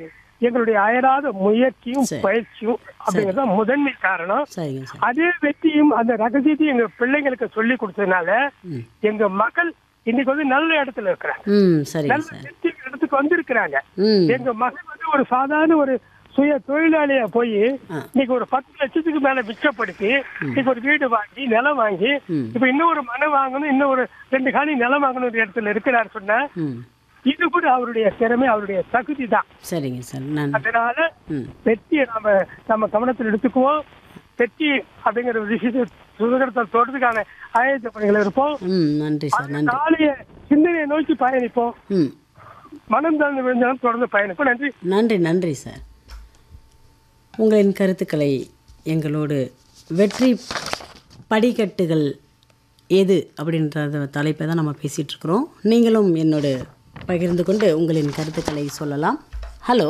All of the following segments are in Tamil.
எங்களுடைய அயராத முயற்சியும் சரி. பயிற்சியும் அப்படிங்கிறது தான் முதன்மை காரணம் சரிங்க சார் அதே வெற்றியும் அந்த ரகசியத்தையும் எங்க பிள்ளைங்களுக்கு சொல்லி கொடுத்ததுனால ம். எங்க மக்கள் இன்னைக்கு வந்து நல்ல இடத்துல இருக்கிறாங்க ம் சரிங்க நல்ல சார் வெற்றி இடத்துக்கு வந்திருக்கிறாங்க ம் எங்க மகன் வந்து ஒரு சாதாரண ஒரு சுய தொழிலாளியா போய் ஆ. இன்னைக்கு ஒரு பத்து லட்சத்துக்கு மேல மிச்சப்படுத்தி இன்னைக்கு ஒரு வீடு வாங்கி நிலம் வாங்கி ம். இப்ப இன்னும் ஒரு மனை வாங்கணும் இன்னும் ஒரு ரெண்டு காணி நிலம் வாங்கணும் ஒரு இடத்துல இருக்கிறார் சொன்னா ம் இது கூட அவருடைய திறமை அவருடைய தகுதி தான் சரிங்க சார் நன்றி அதனால ம் வெற்றியை நாம நம்ம கவனத்தில் எடுத்துக்குவோம் வெற்றி அப்படிங்கிற ஒரு விஷயத்தை சுதந்திரத்தை தொடர்றதுக்கான ஆயத்த பணிகள் இருப்போம் ம் நன்றி சார் நன்றி நாளைய சிந்தனையை நோக்கி பயணிப்போம் ம் மனம் தந்து விழுந்தாலும் தொடர்ந்து பயணிப்போம் நன்றி நன்றி நன்றி சார் உங்களின் கருத்துக்களை எங்களோடு வெற்றி படிக்கட்டுகள் எது அப்படின்ற தலைப்பை தான் நம்ம பேசிகிட்டு இருக்கிறோம் நீங்களும் என்னோடு பகிர்ந்து கொண்டு உங்களின் கருத்துக்களை சொல்லலாம் ஹலோ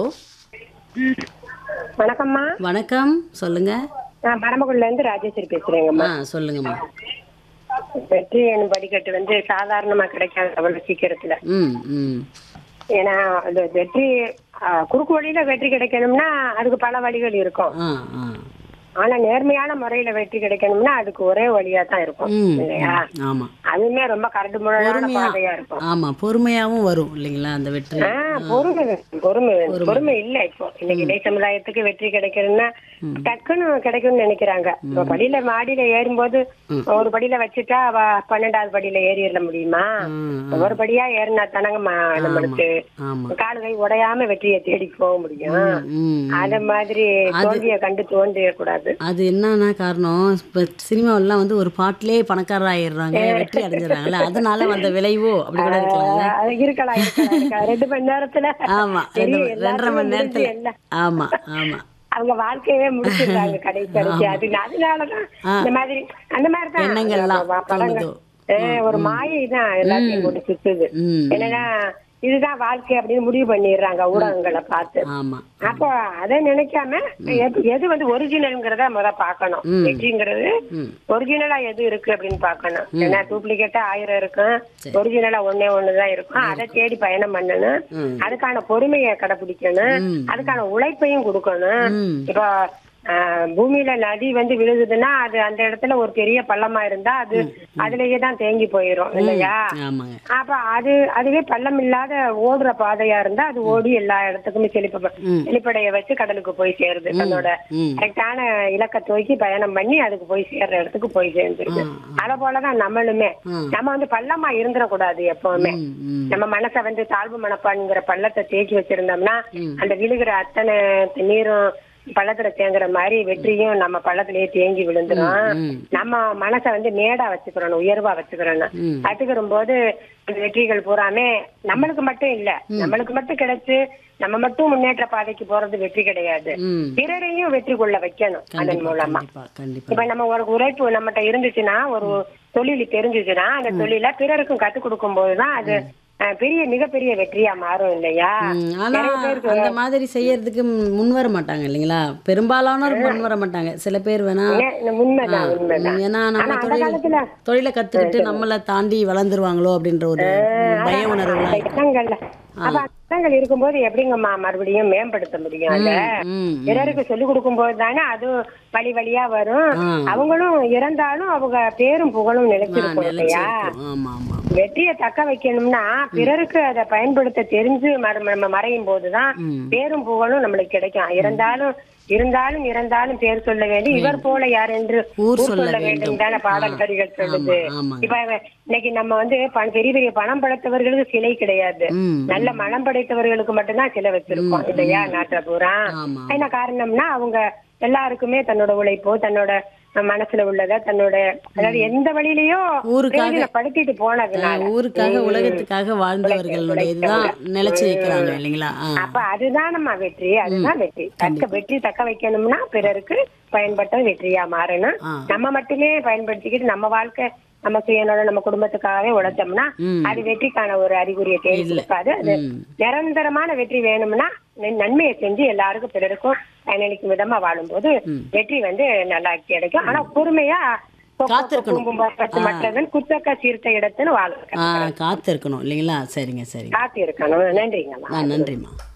வணக்கம்மா வணக்கம் சொல்லுங்க நான் பரமக்குடில இருந்து ராஜேஸ்வரி பேசுறேங்கம்மா ஆ சொல்லுங்கம்மா வெற்றி எனும் படிக்கட்டு வந்து சாதாரணமா கிடைக்காது அவ்வளவு சீக்கிரத்துல ம் ம் ஏன்னா அது வெற்றி ஆ, குறுக்கு வழியில வெற்றி கிடைக்கணும்னா அதுக்கு பல வழிகள் இருக்கும் ஆ ஆ ஆனா நேர்மையான முறையில வெற்றி கிடைக்கணும்னா அதுக்கு ஒரே வழியா தான் இருக்கும் ம் இல்லையா ஆமாம் அதுவுமே ரொம்ப கரடு முறையான பொறுமையா பாதையா இருக்கும் ஆமாம் பொறுமையாகவும் வரும் இல்லைங்களா அந்த வெற்றி ஆ, பொறுமை வேணும், பொறுமை வேணும். பொறுமை இல்ல இப்போ இன்னைக்கு இளைய சமுதாயத்துக்கு வெற்றி கிடைக்கணும்னா டக்குன்னு கிடைக்கும்னு நினைக்கிறாங்க இப்ப படியில மாடியில ஏறும்போது ஒரு படியில வச்சுட்டா அவ பன்னெண்டாவது படியில ஏறிட முடியுமா ம், ஒவ்வொரு படியா ஏறினா தானங்கம்மா நம்மளுக்கு ஆமாம் கால் கை உடையாம வெற்றியை தேடி போக முடியும் ம் அத மாதிரி தோல்வியை கண்டு தோன்றிய கூடாது அது என்னன்னா காரணம் இப்போ சினிமாவெல்லாம் வந்து ஒரு பாட்டிலே பணக்காரர் ஆயிடுறாங்க வெற்றி அடைஞ்சிடறாங்கல்ல அதனால வந்த விளைவோ அப்படி கூட இருக்கலாம்ல அது இருக்கலாம் இருக்கலாம், இருக்கலாம். ரெண்டு மணி நேரத்துல ஆமா ரெண்டு தெரியும், ரெண்டரை மணி எல்லாத்தையும் நேரத்துல முடிஞ்சு எல்லாம் ஆமா ஆமா அவங்க வாழ்க்கையவே முடிச்சிருக்காங்க கடைசி கடைசி அது அதனாலதான் இந்த மாதிரி அந்த மாதிரி தான் எண்ணங்கள்லாம் ப- படங்கள் தோணுதோ. அஹ் ஒரு மாயை தான் எல்லாத்தையும் போட்டு சுத்துது ம் என்னன்னா இதுதான் வாழ்க்கை அப்படின்னு முடிவு பண்ணிடுறாங்க ஊடகங்களை பார்த்து ஆமா அப்போ அதை நினைக்காம எது- எது வந்து ஒரிஜினல்ங்கிறத முத பார்க்கணும் ம். வெற்றிங்கிறது ம் ஒரிஜினலா எது இருக்கு அப்படின்னு பார்க்கணும் ஏன்னா டூப்ளிகேட்டா ஆயிரம் இருக்கும் சரி. ஒரிஜினலா ஒன்னே ஒண்ணுதான் இருக்கும் அதை தேடி பயணம் பண்ணணும் ம். அதுக்கான பொறுமையை கடைபிடிக்கணும் ம். அதுக்கான உழைப்பையும் கொடுக்கணும் ம் இப்போ ஆஹ், பூமியில நதி வந்து விழுகுதுன்னா அது அந்த இடத்துல ஒரு பெரிய பள்ளமா இருந்தா அது அதுலயே தான் தேங்கி போயிரும் இல்லையா ஆமாங்க அப்ப அது அதுவே பள்ளம் இல்லாத ஓடுற பாதையா இருந்தா அது ஓடி எல்லா இடத்துக்குமே செழிப்ப ம். செழிப்படைய வச்சு கடலுக்கு போய் சேருது தன்னோட ம் கரெக்டான இலக்கை தூக்கி பயணம் பண்ணி அதுக்கு போய் சேர்ற இடத்துக்கு போய் சேர்ந்துருது ஆ, அத போலதான் நம்மளுமே ஆ. நம்ம வந்து பள்ளமா இருந்துடக்கூடாது எப்பவுமே ம் ம் நம்ம மனசை வந்து தாழ்வு மனப்பான்ங்கிற பள்ளத்தை தேக்கி வச்சிருந்தோம்னா அந்த விழுகிற அத்தனை நீரும் பள்ளத்துல தேங்குற மாதிரி வெற்றியும் நம்ம பள்ளத்திலேயே தேங்கி விழுந்துரும் ம். நம்ம மனசை வந்து மேடா வச்சுக்கிறோம் உயர்வா வச்சுக்கிறோம் ம். வச்சுக்கிற போது அந்த வெற்றிகள் பூராமே நம்மளுக்கு மட்டும் இல்ல நம்மளுக்கு மட்டும் கிடைச்சு நம்ம மட்டும் முன்னேற்ற பாதைக்கு போறது வெற்றி கிடையாது ம் பிறரையும் வெற்றி கொள்ள வைக்கணும் அதன் கண்டிப்பா மூலமா கண்டிப்பா கண்டிப்பா இப்ப நம்ம ஒரு உழைப்பு நம்மகிட்ட இருந்துச்சுன்னா ஒரு தொழில் தெரிஞ்சுச்சுன்னா அந்த தொழில பிறருக்கும் கத்து கொடுக்கும் போதுதான் அது அஹ், பெரிய மிகப்பெரிய வெற்றியா மாறும் இல்லையா ம், ஆனா நிறைய பேருக்கு அந்த மாதிரி செய்யறதுக்கு முன் வர மாட்டாங்க இல்லைங்களா பெரும்பாலானோர் முன் வர மாட்டாங்க சில பேர் வேணா உண்மை- உண்மைதான் உண்மைதான் ஏன்னா நம்ம ஆனா அந்த தொழில் காலத்துல தொழிலை கத்துக்கிட்டு நம்மளை தாண்டி வளர்ந்துருவாங்களோ அப்படின்ற ஒரு பய உணர்வுலாம் இருக்கும் எண்ணங்கள்ல அப்ப அந்த எண்ணங்கள் இருக்கும்போது எப்படிங்கம்மா மறுபடியும் மேம்படுத்த முடியும் அத ம் பிறருக்கு சொல்லிக் கொடுக்கும் போது தானே அது வழி வழியா வரும் ஆ. அவங்களும் இறந்தாலும் அவங்க பேரும் புகழும் நிலைச்சிருக்கும் இல்லையா நிலைச்சிருக்கும் ஆமா ஆமா வெற்றியை தக்க வைக்கணும்னா பிறருக்கு அதை பயன்படுத்த தெரிஞ்சு மற- நம்ம மறையும் போதுதான் ம். பேரும் புகழும் நம்மளுக்கு கிடைக்கும் இருந்தாலும் இருந்தாலும் இறந்தாலும் பேர் சொல்ல வேண்டும் இவர் போல யார் என்று ஊர் ஊர் சொல்ல சொல்ல வேண்டும். வேண்டும் தானே பாடல் ஆ. வரிகள் சொல்லுது ஆமா, ஆமாங்க. இப்ப இவ- இன்னைக்கு நம்ம வந்து பண- பெரிய பெரிய பணம் படைத்தவர்களுக்கு சிலை கிடையாது ம் நல்ல மனம் படைத்தவர்களுக்கு மட்டும்தான் சிலை வச்சிருக்கோம் இல்லையா நாட்டுல பூரா ஆமா என்ன காரணம்னா அவங்க எல்லாருக்குமே தன்னோட உழைப்போ தன்னோட மனசுல உள்ளத தன்னோட அதாவது எந்த வழியிலயோ ஊருக்காக- பிரயோஜனப்படுத்திட்டு போனதுனால ஊருக்காக உலகத்துக்காக வாழ்ந்தவர்களுடைய இதுதான் நிலைச்சு வைக்கிறாங்க இல்லைங்களா ஆ அப்ப அதுதான் நம்ம வெற்றி அதுதான் வெற்றி தக்க வெற்றி தக்க வைக்கணும்னா பிறருக்கு பயன்பட்ட வெற்றியா மாறணும் ஆ. நம்ம மட்டுமே பயன்படுத்திக்கிட்டு நம்ம வாழ்க்கை நம்ம சுயனோட நம்ம குடும்பத்துக்காகவே உழைச்சோம்னா ம். அது வெற்றிக்கான ஒரு அறிகுறியை தேடி கொடுக்காது அது ம். நிரந்தரமான வெற்றி வேணும்னா நன்- நன்மையை செஞ்சு எல்லாருக்கும் பிறருக்கும் பயனளிக்கும் விதமா வாழும்போது வெற்றி வந்து நல்லா கிடைக்கும் ஆனா பொறுமையா காத்திருக்கணும். குடும்பம் மற்றதன் குத்தக்க சீர்த்த இடத்துன்னு வாழ ஆ காத்து இருக்கணும் இல்லைங்களா சரிங்க சரிங்க காத்து இருக்கணும் நன்றிங்கம்மா ஆ நன்றிம்மா